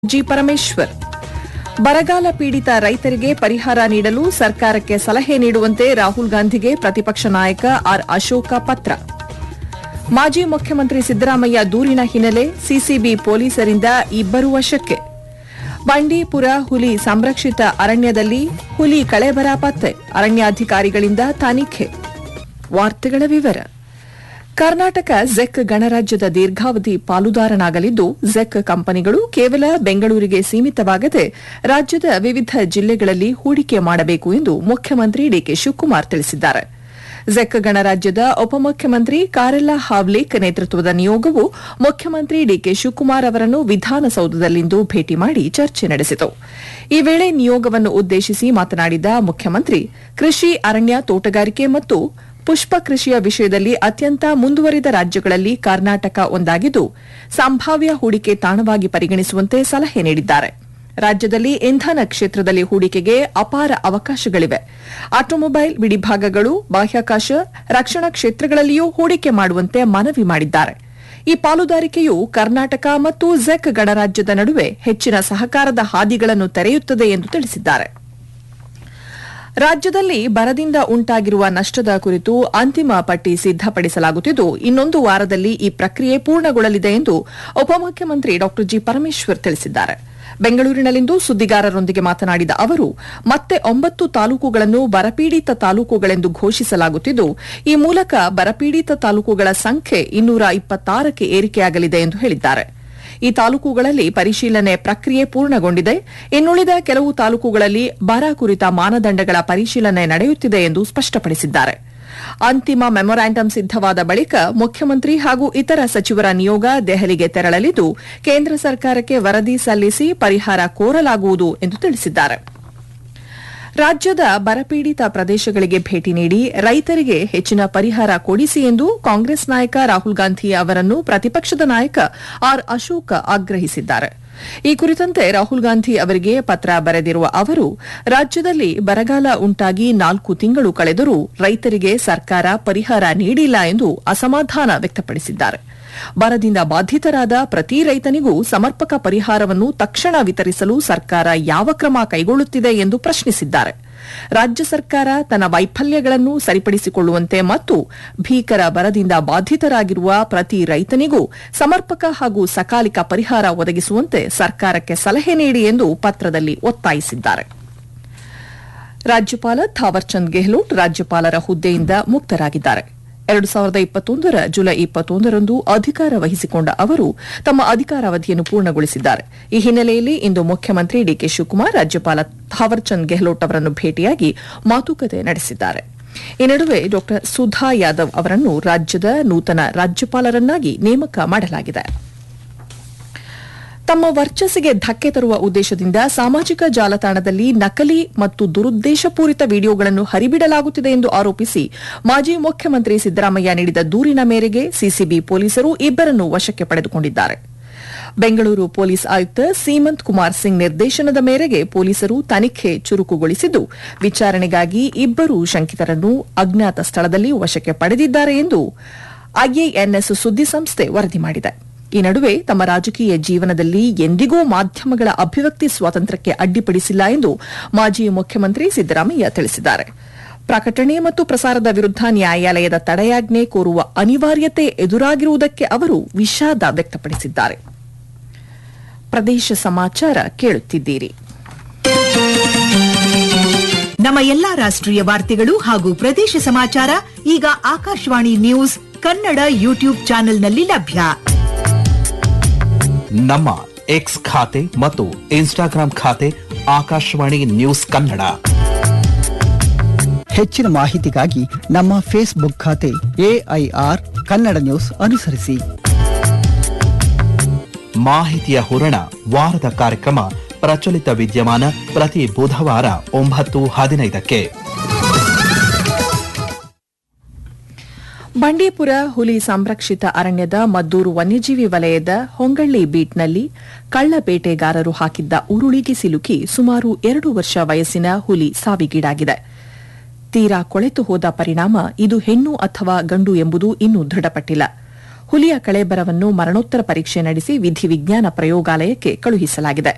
G Parameshwar ಬರಗಾಲ ಪೀಡಿತ ರೈತರಿಗೆ ಪರಿಹಾರ ನೀಡಲು ಸರ್ಕಾರಕ್ಕೆ ಸಲಹೆ ನೀಡುವಂತೆ ರಾಹುಲ್ ಗಾಂಧಿಗೆ ಪ್ರತಿಪಕ್ಷ ನಾಯಕ ಆರ್ ಅಶೋಕ ಪತ್ರ ಮಾಜಿ ಮುಖ್ಯಮಂತ್ರಿ ಸಿದ್ದರಾಮಯ್ಯ ದೂರಿನ ಹಿನ್ನೆಲೆ ಸಿಸಿಬಿ ಪೊಲೀಸರಿಂದ ಇಬ್ಬರು ವಶಕ್ಕೆ ಬಂಡೀಪುರ ಹುಲಿ ಸಂರಕ್ಷಿತ ಅರಣ್ಯದಲ್ಲಿ ಹುಲಿ ಕಳೆಬರ ಪತ್ತೆ ಅರಣ್ಯಾಧಿಕಾರಿಗಳಿಂದ ತನಿಖೆ ವಾರ್ತೆಗಳ ವಿವರ ಕರ್ನಾಟಕ ಝೆಕ್ ಗಣರಾಜ್ಯದ ದೀರ್ಘಾವಧಿ ಪಾಲುದಾರನಾಗಲಿದ್ದು ಝೆಕ್ ಕಂಪನಿಗಳು ಕೇವಲ ಬೆಂಗಳೂರಿಗೆ ಸೀಮಿತವಾಗದೆ ರಾಜ್ಯದ ವಿವಿಧ ಜಿಲ್ಲೆಗಳಲ್ಲಿ ಹೂಡಿಕೆ ಮಾಡಬೇಕು ಎಂದು ಮುಖ್ಯಮಂತ್ರಿ ಡಿಕೆ ಶಿವಕುಮಾರ್ ತಿಳಿಸಿದ್ದಾರೆ ಝೆಕ್ ಗಣರಾಜ್ಯದ ಉಪಮುಖ್ಯಮಂತ್ರಿ ಕಾರೆಲ್ಲಾ ಹಾವ್ಲೇಕ್ ನೇತೃತ್ವದ ನಿಯೋಗವು ಮುಖ್ಯಮಂತ್ರಿ ಡಿಕೆ ಶಿವಕುಮಾರ್ ಅವರನ್ನು ವಿಧಾನಸೌಧದಲ್ಲಿಂದು ಭೇಟಿ ಮಾಡಿ ಚರ್ಚೆ ನಡೆಸಿತು ಈ ವೇಳೆ ನಿಯೋಗವನ್ನು ಉದ್ದೇಶಿಸಿ ಮಾತನಾಡಿದ ಮುಖ್ಯಮಂತ್ರಿ ಕೃಷಿ ಅರಣ್ಯ ತೋಟಗಾರಿಕೆ ಮತ್ತು ಪುಷ್ಪ ಕೃಷಿಯ ವಿಷಯದಲ್ಲಿ ಅತ್ಯಂತ ಮುಂದುವರಿದ ರಾಜ್ಯಗಳಲ್ಲಿ ಕರ್ನಾಟಕ ಒಂದಾಗಿದ್ದು ಸಂಭಾವ್ಯ ಹೂಡಿಕೆ ತಾಣವಾಗಿ ಪರಿಗಣಿಸುವಂತೆ ಸಲಹೆ ನೀಡಿದ್ದಾರೆ ರಾಜ್ಯದಲ್ಲಿ ಇಂಧನ ಕ್ಷೇತ್ರದಲ್ಲಿ ಹೂಡಿಕೆಗೆ ಅಪಾರ ಅವಕಾಶಗಳಿವೆ ಆಟೋಮೊಬೈಲ್ ಬಿಡಿಭಾಗಗಳು ಬಾಹ್ಯಾಕಾಶ ರಕ್ಷಣಾ ಕ್ಷೇತ್ರಗಳಲ್ಲಿಯೂ ಹೂಡಿಕೆ ಮಾಡುವಂತೆ ಮನವಿ ಮಾಡಿದ್ದಾರೆ ಈ ಪಾಲುದಾರಿಕೆಯು ಕರ್ನಾಟಕ ಮತ್ತು ಝೆಕ್ ಗಣರಾಜ್ಯದ ನಡುವೆ ಹೆಚ್ಚಿನ ಸಹಕಾರದ ಹಾದಿಗಳನ್ನು ತೆರೆಯುತ್ತದೆ ಎಂದು ತಿಳಿಸಿದ್ದಾರೆ ರಾಜ್ಯದಲ್ಲಿ ಬರದಿಂದ ಉಂಟಾಗಿರುವ ನಷ್ಟದ ಕುರಿತು ಅಂತಿಮ ಪಟ್ಟಿ ಸಿದ್ದಪಡಿಸಲಾಗುತ್ತಿದ್ದು ಇನ್ನೊಂದು ವಾರದಲ್ಲಿ ಈ ಪ್ರಕ್ರಿಯೆ ಪೂರ್ಣಗೊಳ್ಳಲಿದೆ ಎಂದು ಉಪಮುಖ್ಯಮಂತ್ರಿ ಡಾ ಜಿ ಪರಮೇಶ್ವರ್ ತಿಳಿಸಿದ್ದಾರೆ ಬೆಂಗಳೂರಿನಲ್ಲಿಂದು ಸುದ್ದಿಗಾರರೊಂದಿಗೆ ಮಾತನಾಡಿದ ಅವರು ಮತ್ತೆ ಒಂಬತ್ತು ತಾಲೂಕುಗಳನ್ನು ಬರಪೀಡಿತ ತಾಲೂಕುಗಳೆಂದು ಘೋಷಿಸಲಾಗುತ್ತಿದ್ದು ಈ ಮೂಲಕ ಬರಪೀಡಿತ ತಾಲೂಕುಗಳ ಸಂಖ್ಯೆ ಇನ್ನೂರ ಇಪ್ಪತ್ತಾರಕ್ಕೆ ಏರಿಕೆಯಾಗಲಿದೆ ಎಂದು ಹೇಳಿದ್ದಾರೆ ಈ ತಾಲೂಕುಗಳಲ್ಲಿ ಪರಿಶೀಲನೆ ಪ್ರಕ್ರಿಯೆ ಪೂರ್ಣಗೊಂಡಿದೆ ಇನ್ನುಳಿದ ಕೆಲವು ತಾಲೂಕುಗಳಲ್ಲಿ ಬರ ಕುರಿತ ಮಾನದಂಡಗಳ ಪರಿಶೀಲನೆ ನಡೆಯುತ್ತಿದೆ ಎಂದು ಸ್ಪಷ್ಟಪಡಿಸಿದ್ದಾರೆ ಅಂತಿಮ ಮೆಮೊರಾಂಡಂ ಸಿದ್ದವಾದ ಬಳಿಕ ಮುಖ್ಯಮಂತ್ರಿ ಹಾಗೂ ಇತರ ಸಚಿವರ ನಿಯೋಗ ದೆಹಲಿಗೆ ತೆರಳಲಿದ್ದು ಕೇಂದ್ರ ಸರ್ಕಾರಕ್ಕೆ ವರದಿ ಸಲ್ಲಿಸಿ ಪರಿಹಾರ ಕೋರಲಾಗುವುದು ಎಂದು ತಿಳಿಸಿದ್ದಾರೆ ರಾಜ್ಯದ ಬರಪೀಡಿತ ಪ್ರದೇಶಗಳಿಗೆ ಭೇಟಿ ನೀಡಿ ರೈತರಿಗೆ ಹೆಚ್ಚಿನ ಪರಿಹಾರ ಕೊಡಿಸಿ ಎಂದು ಕಾಂಗ್ರೆಸ್ ನಾಯಕ ರಾಹುಲ್ ಗಾಂಧಿ ಅವರನ್ನು ಪ್ರತಿಪಕ್ಷದ ನಾಯಕ ಆರ್ ಅಶೋಕ್ ಆಗ್ರಹಿಸಿದ್ದಾರೆ ಈ ಕುರಿತಂತೆ ರಾಹುಲ್ ಗಾಂಧಿ ಅವರಿಗೆ ಪತ್ರ ಬರೆದಿರುವ ಅವರು ರಾಜ್ಯದಲ್ಲಿ ಬರಗಾಲ ಉಂಟಾಗಿ ನಾಲ್ಕು ತಿಂಗಳು ಕಳೆದರೂ ರೈತರಿಗೆ ಸರ್ಕಾರ ಪರಿಹಾರ ನೀಡಿಲ್ಲ ಎಂದು ಅಸಮಾಧಾನ ವ್ಯಕ್ತಪಡಿಸಿದ್ದಾರೆ ಬರದಿಂದ ಬಾಧಿತರಾದ ಪ್ರತಿ ರೈತನಿಗೂ ಸಮರ್ಪಕ ಪರಿಹಾರವನ್ನು ತಕ್ಷಣ ವಿತರಿಸಲು ಸರ್ಕಾರ ಯಾವ ಕ್ರಮ ಕೈಗೊಳ್ಳುತ್ತಿದೆ ಎಂದು ಪ್ರಶ್ನಿಸಿದ್ದಾರೆ ರಾಜ್ಯ ಸರ್ಕಾರ ತನ್ನ ವೈಫಲ್ಯಗಳನ್ನು ಸರಿಪಡಿಸಿಕೊಳ್ಳುವಂತೆ ಮತ್ತು ಭೀಕರ ಬರದಿಂದ ಬಾಧಿತರಾಗಿರುವ ಪ್ರತಿ ರೈತನಿಗೂ ಸಮರ್ಪಕ ಹಾಗೂ ಸಕಾಲಿಕ ಪರಿಹಾರ ಒದಗಿಸುವಂತೆ ಸರ್ಕಾರಕ್ಕೆ ಸಲಹೆ ನೀಡಿ ಎಂದು ಪತ್ರದಲ್ಲಿ ಒತ್ತಾಯಿಸಿದ್ದಾರೆ ರಾಜ್ಯಪಾಲ ಥಾವರ್ಚಂದ್ ಗೆಹ್ಲೋಟ್ ರಾಜ್ಯಪಾಲರ ಹುದ್ದೆಯಿಂದ ಮುಕ್ತರಾಗಿದ್ದಾರೆ ಎರಡು ಸಾವಿರದ ಇಪ್ಪತ್ತೊಂದರ ಜುಲೈ ಇಪ್ಪತ್ತೊಂದರಂದು ಅಧಿಕಾರ ವಹಿಸಿಕೊಂಡ ಅವರು ತಮ್ಮ ಅಧಿಕಾರಾವಧಿಯನ್ನು ಪೂರ್ಣಗೊಳಿಸಿದ್ದಾರೆ ಈ ಹಿನ್ನೆಲೆಯಲ್ಲಿ ಇಂದು ಮುಖ್ಯಮಂತ್ರಿ ಡಿಕೆ ಶಿವಕುಮಾರ್ ರಾಜ್ಯಪಾಲ ಥಾವರ್ಚಂದ್ ಗೆಹ್ಲೋಟ್ ಅವರನ್ನು ಭೇಟಿಯಾಗಿ ಮಾತುಕತೆ ನಡೆಸಿದ್ದಾರೆ ಈ ನಡುವೆ ಡಾ ಸುಧಾ ಯಾದವ್ ಅವರನ್ನು ರಾಜ್ಯದ ನೂತನ ರಾಜ್ಯಪಾಲರನ್ನಾಗಿ ನೇಮಕ ಮಾಡಲಾಗಿದೆ ತಮ್ಮ ವರ್ಚಸ್ಸಿಗೆ ಧಕ್ಕೆ ತರುವ ಉದ್ದೇಶದಿಂದ ಸಾಮಾಜಿಕ ಜಾಲತಾಣದಲ್ಲಿ ನಕಲಿ ಮತ್ತು ದುರುದ್ದೇಶಪೂರಿತ ವಿಡಿಯೋಗಳನ್ನು ಹರಿಬಿಡಲಾಗುತ್ತಿದೆ ಎಂದು ಆರೋಪಿಸಿ ಮಾಜಿ ಮುಖ್ಯಮಂತ್ರಿ ಸಿದ್ದರಾಮಯ್ಯ ನೀಡಿದ ದೂರಿನ ಮೇರೆಗೆ ಸಿಸಿಬಿ ಪೊಲೀಸರು ಇಬ್ಬರನ್ನು ವಶಕ್ಕೆ ಪಡೆದುಕೊಂಡಿದ್ದಾರೆ ಬೆಂಗಳೂರು ಪೊಲೀಸ್ ಆಯುಕ್ತ ಸೀಮಂತ್ ಕುಮಾರ್ ಸಿಂಗ್ ನಿರ್ದೇಶನದ ಮೇರೆಗೆ ಪೊಲೀಸರು ತನಿಖೆ ಚುರುಕುಗೊಳಿಸಿದ್ದು ವಿಚಾರಣೆಗಾಗಿ ಇಬ್ಬರು ಶಂಕಿತರನ್ನು ಅಜ್ಞಾತ ಸ್ಥಳದಲ್ಲಿ ವಶಕ್ಕೆ ಪಡೆದಿದ್ದಾರೆ ಎಂದು ಐಎಎನ್ಎಸ್ ಸುದ್ದಿಸಂಸ್ಥೆ ವರದಿ ಮಾಡಿದೆ ಈ ನಡುವೆ ತಮ್ಮ ರಾಜಕೀಯ ಜೀವನದಲ್ಲಿ ಎಂದಿಗೂ ಮಾಧ್ಯಮಗಳ ಅಭಿವ್ಯಕ್ತಿ ಸ್ವಾತಂತ್ರ್ಯಕ್ಕೆ ಅಡ್ಡಿಪಡಿಸಿಲ್ಲ ಎಂದು ಮಾಜಿ ಮುಖ್ಯಮಂತ್ರಿ ಸಿದ್ದರಾಮಯ್ಯ ತಿಳಿಸಿದ್ದಾರೆ ಪ್ರಕಟಣೆ ಮತ್ತು ಪ್ರಸಾರದ ವಿರುದ್ಧ ನ್ಯಾಯಾಲಯದ ತಡೆಯಾಜ್ಞೆ ಕೋರುವ ಅನಿವಾರ್ಯತೆ ಎದುರಾಗಿರುವುದಕ್ಕೆ ಅವರು ವಿಷಾದ ವ್ಯಕ್ತಪಡಿಸಿದ್ದಾರೆ ಪ್ರದೇಶ ಸಮಾಚಾರ ಕೇಳುತ್ತಿದ್ದೀರಿ ನಮ್ಮ ಎಲ್ಲಾ ರಾಷ್ಟ್ರೀಯ ವಾರ್ತೆಗಳು ಹಾಗೂ ಪ್ರದೇಶ ಸಮಾಚಾರ ಈಗ ಆಕಾಶವಾಣಿ ನ್ಯೂಸ್ ಕನ್ನಡ ಯೂಟ್ಯೂಬ್ ಚಾನೆಲ್ನಲ್ಲಿ ಲಭ್ಯ ನಮ್ಮ ಎಕ್ಸ್ ಖಾತೆ ಮತ್ತು ಇನ್ಸ್ಟಾಗ್ರಾಂ ಖಾತೆ ಆಕಾಶವಾಣಿ ನ್ಯೂಸ್ ಕನ್ನಡ ಹೆಚ್ಚಿನ ಮಾಹಿತಿಗಾಗಿ ನಮ್ಮ ಫೇಸ್ಬುಕ್ ಖಾತೆ ಎಐಆರ್ ಕನ್ನಡ ನ್ಯೂಸ್ ಅನುಸರಿಸಿ ಮಾಹಿತಿಯ ಹೂರಣ ವಾರದ ಕಾರ್ಯಕ್ರಮ ಪ್ರಚಲಿತ ವಿದ್ಯಮಾನ ಪ್ರತಿ ಬುಧವಾರ ಒಂಬತ್ತು ಹದಿನೈದಕ್ಕೆ ಬಂಡೀಪುರ ಹುಲಿ ಸಂರಕ್ಷಿತ ಅರಣ್ಯದ ಮದ್ದೂರು ವನ್ಯಜೀವಿ ವಲಯದ ಹೊಂಗಳ್ಳಿ ಬೀಟ್ನಲ್ಲಿ ಕಳ್ಳ ಬೇಟೆಗಾರರು ಹಾಕಿದ್ದ ಉರುಳಿಗೆ ಸಿಲುಕಿ ಸುಮಾರು ಎರಡು ವರ್ಷ ವಯಸ್ಸಿನ ಹುಲಿ ಸಾವಿಗೀಡಾಗಿದೆ ತೀರಾ ಕೊಳೆತು ಹೋದ ಪರಿಣಾಮ ಇದು ಹೆಣ್ಣು ಅಥವಾ ಗಂಡು ಎಂಬುದು ಇನ್ನೂ ದೃಢಪಟ್ಟಿಲ್ಲ ಹುಲಿಯ ಕಳೆಬರವನ್ನು ಮರಣೋತ್ತರ ಪರೀಕ್ಷೆ ನಡೆಸಿ ವಿಧಿವಿಜ್ಞಾನ ಪ್ರಯೋಗಾಲಯಕ್ಕೆ ಕಳುಹಿಸಲಾಗಿದೆ